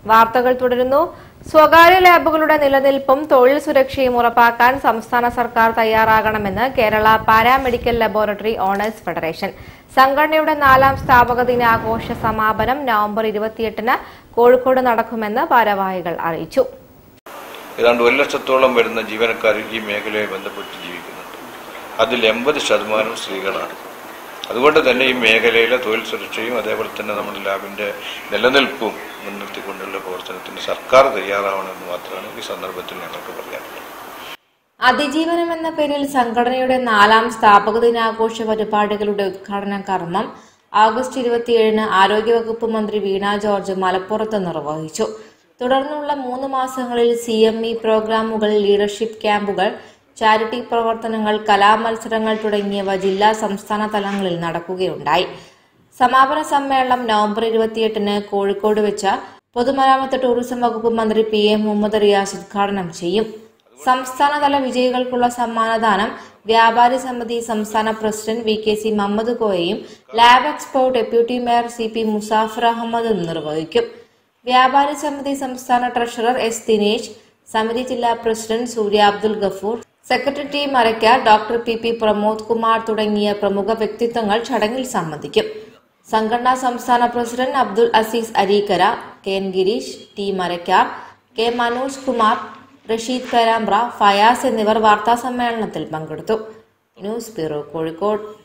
വാർത്തകൾ തുടരുന്നു സ്വകാര്യ ലാബുകളുടെ നിലനിൽപ്പും തൊഴിൽ സുരക്ഷയും ഉറപ്പാക്കാൻ സംസ്ഥാന സർക്കാർ തയ്യാറാകണമെന്ന് Kerala paramedical laboratory owners federation സംഘടനയുടെ നാലാം സ്ഥാപക ദിനാഘോഷ സമാപനം നവംബർ ഇരുപത്തിയെട്ടിന് കോഴിക്കോട് നടക്കുമെന്ന് ഭാരവാഹികൾ അറിയിച്ചു ഏതാണ്ട് ഒരു ലക്ഷത്തോളം വരുന്ന ജീവനക്കാർ ഈ മേഖലയെ ബന്ധപ്പെട്ട് ജീവിക്കുന്നുണ്ട് അതിൽ എൺപത് ശതമാനം സ്ത്രീകളാണ് അതുകൊണ്ട് തന്നെ ഈ മേഖലയിലെ തൊഴിൽ സുരക്ഷയും അതേപോലെ തന്നെ നമ്മുടെ ലാബിന്റെ നിലനിൽപ്പും മുൻനിർത്തിക്കൊണ്ടുള്ള പ്രവർത്തനത്തിന് സർക്കാർ തയ്യാറാവണമെന്ന് മാത്രമാണ് ഈ സന്ദർഭത്തിൽ ഞങ്ങൾക്ക് പറയാനുള്ളത് അതിജീവനം എന്ന പേരിൽ സംഘടനയുടെ നാലാം സ്ഥാപക ദിനാഘോഷ പരിപാടികളുടെ ഉദ്ഘാടന കർമ്മം ആഗസ്റ്റ് ഇരുപത്തിയേഴിന് ആരോഗ്യവകുപ്പ് മന്ത്രി വീണ ജോർജ് മലപ്പുറത്ത് നിർവഹിച്ചു തുടർന്നുള്ള മൂന്ന് മാസങ്ങളിൽ സി എം ഇ പ്രോഗ്രാമുകൾ ലീഡർഷിപ്പ് ക്യാമ്പുകൾ ചാരിറ്റി പ്രവർത്തനങ്ങൾ കലാമത്സരങ്ങൾ തുടങ്ങിയവ ജില്ലാ സംസ്ഥാന തലങ്ങളിൽ നടക്കുകയുണ്ടായി സമാപന സമ്മേളനം നവംബർ ഇരുപത്തിയെട്ടിന് കോഴിക്കോട് വെച്ച പൊതുമരാമത്ത് ടൂറിസം വകുപ്പ് മന്ത്രി പി എ മുഹമ്മദ് റിയാസ് ഉദ്ഘാടനം ചെയ്യും സംസ്ഥാനതല വിജയികൾക്കുള്ള സമ്മാനദാനം വ്യാപാരി സമിതി സംസ്ഥാന president V K C Muhammad കോയയും lab expo deputy mayor C P Muzafar അഹമ്മദും നിർവഹിക്കും വ്യാപാരി സമിതി സംസ്ഥാന ട്രഷറർ എസ് ദിനേശ് സമിതി ജില്ലാ president Surya Abdul Gafoor secretary T Marakkar doctor P P Pramod Kumar തുടങ്ങിയ പ്രമുഖ വ്യക്തിത്വങ്ങൾ ചടങ്ങിൽ സംബന്ധിക്കും സംഘടനാ സംസ്ഥാന president Abdul Azeez Areekkara K N Gireesh T Marakkar K Manoj Kumar Rasheed Perambra Fayas എന്നിവർ വാർത്താസമ്മേളനത്തിൽ പങ്കെടുത്തു ന്യൂസ് ബ്യൂറോ കോഴിക്കോട്